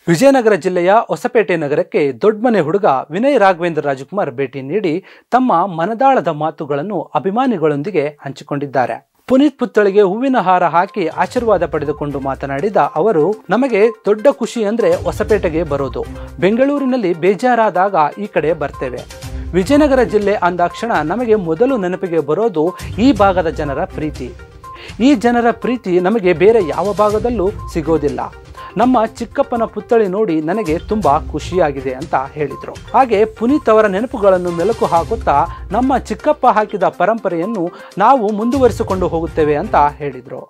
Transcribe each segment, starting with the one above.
ವಿಜಯನಗರ ಜಿಲ್ಲೆಯ ಹೊಸಪೇಟೆ ನಗರಕ್ಕೆ ದೊಡ್ಡಮನೆ ಹುಡುಗ ವಿನಯ್ ರಾಘವೇಂದ್ರ ರಾಜಕುಮಾರ್ ಭೇಟಿ ನೀಡಿ ತಮ್ಮ ಮನದಾಳದ ಮಾತುಗಳನ್ನು ಅಭಿಮಾನಿಗಳೊಂದಿಗೆ ಹಂಚಿಕೊಂಡಿದ್ದಾರೆ ಪುನೀತ್ ಪುತ್ಥಳಿಗೆ ಹೂವಿನ ಹಾರ ಹಾಕಿ ಆಶೀರ್ವಾದ ಪಡೆದುಕೊಂಡು ಮಾತನಾಡಿದ ಅವರು ನಮಗೆ ದೊಡ್ಡ ಖುಷಿ ಅಂದ್ರೆ ಹೊಸಪೇಟೆಗೆ ಬರೋದು ಬೆಂಗಳೂರಿನಲ್ಲಿ ಬೇಜಾರಾದಾಗ ಈ ಕಡೆ ಬರ್ತೇವೆ ವಿಜಯನಗರ ಜಿಲ್ಲೆ ಅಂದಾಕ್ಷಣ ನಮಗೆ ಮೊದಲು ನೆನಪಿಗೆ ಬರೋದು ಈ ಭಾಗದ ಜನರ ಪ್ರೀತಿ ಈ ಜನರ ಪ್ರೀತಿ ನಮಗೆ ಬೇರೆ ಯಾವ ಭಾಗದಲ್ಲೂ ಸಿಗೋದಿಲ್ಲ ನಮ್ಮ ಚಿಕ್ಕಪ್ಪನ ಪುತ್ಥಳಿ ನೋಡಿ ನನಗೆ ತುಂಬಾ ಖುಷಿಯಾಗಿದೆ ಅಂತ ಹೇಳಿದರು ಹಾಗೆ ಪುನೀತ್ ಅವರ ನೆನಪುಗಳನ್ನು ಮೆಲುಕು ಹಾಕುತ್ತಾ ನಮ್ಮ ಚಿಕ್ಕಪ್ಪ ಹಾಕಿದ ಪರಂಪರೆಯನ್ನು ನಾವು ಮುಂದುವರಿಸಿಕೊಂಡು ಹೋಗುತ್ತೇವೆ ಅಂತ ಹೇಳಿದರು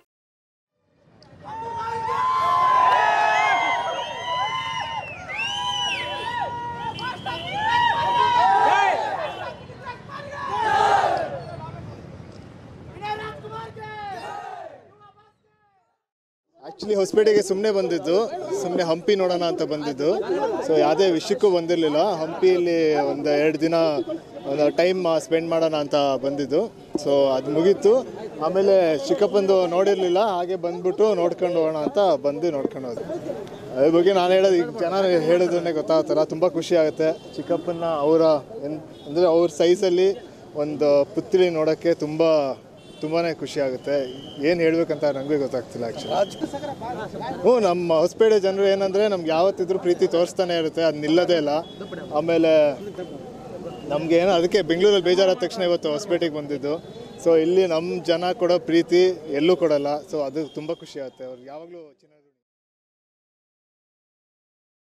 ಆಕ್ಚುಲಿ ಹೊಸಪೇಟೆಗೆ ಸುಮ್ಮನೆ ಬಂದಿದ್ದು ಸುಮ್ಮನೆ ಹಂಪಿ ನೋಡೋಣ ಅಂತ ಬಂದಿದ್ದು ಸೊ ಯಾವುದೇ ವಿಷಯಕ್ಕೂ ಬಂದಿರಲಿಲ್ಲ ಹಂಪಿಯಲ್ಲಿ ಒಂದು ಎರಡು ದಿನ ಒಂದು ಟೈಮ್ ಸ್ಪೆಂಡ್ ಮಾಡೋಣ ಅಂತ ಬಂದಿದ್ದು ಸೊ ಅದು ಮುಗೀತು ಆಮೇಲೆ ಚಿಕ್ಕಪ್ಪಂದು ನೋಡಿರಲಿಲ್ಲ ಹಾಗೆ ಬಂದ್ಬಿಟ್ಟು ನೋಡ್ಕೊಂಡು ಹೋಗೋಣ ಅಂತ ಬಂದು ನೋಡ್ಕೊಂಡು ಹೋದೆ ಅದ್ರ ಬಗ್ಗೆ ನಾನು ಹೇಳೋದು ಈಗ ಜನ ಹೇಳೋದನ್ನೇ ಗೊತ್ತಾಗುತ್ತಲ್ಲ ತುಂಬ ಖುಷಿ ಆಗುತ್ತೆ ಚಿಕ್ಕಪ್ಪನ ಅವರ ಅಂದರೆ ಅವ್ರ ಸೈಜಲ್ಲಿ ಒಂದು ಪುತ್ರಿ ನೋಡೋಕ್ಕೆ ತುಂಬ ತುಂಬಾ ಖುಷಿ ಆಗುತ್ತೆ ಏನು ಹೇಳ್ಬೇಕಂತ ನನಗೂ ಗೊತ್ತಾಗ್ತಿಲ್ಲ ಆ್ಯಕ್ಚುಲಿ ಹ್ಞೂ ನಮ್ಮ ಹೊಸಪೇಟೆ ಜನರು ಏನಂದರೆ ನಮ್ಗೆ ಯಾವತ್ತಿದ್ರೂ ಪ್ರೀತಿ ತೋರಿಸ್ತಾನೆ ಇರುತ್ತೆ ಅದು ನಿಲ್ಲದೇ ಇಲ್ಲ ಆಮೇಲೆ ನಮ್ಗೆ ಏನೋ ಅದಕ್ಕೆ ಬೆಂಗಳೂರಲ್ಲಿ ಬೇಜಾರಾದ ತಕ್ಷಣ ಇವತ್ತು ಹೊಸಪೇಟೆಗೆ ಬಂದಿದ್ದು ಸೊ ಇಲ್ಲಿ ನಮ್ಮ ಜನ ಕೊಡೋ ಪ್ರೀತಿ ಎಲ್ಲೂ ಕೊಡಲ್ಲ ಸೊ ಅದು ತುಂಬ ಖುಷಿ ಆಗುತ್ತೆ ಅವ್ರಿಗೆ ಯಾವಾಗಲೂ ಚಿನ್ನ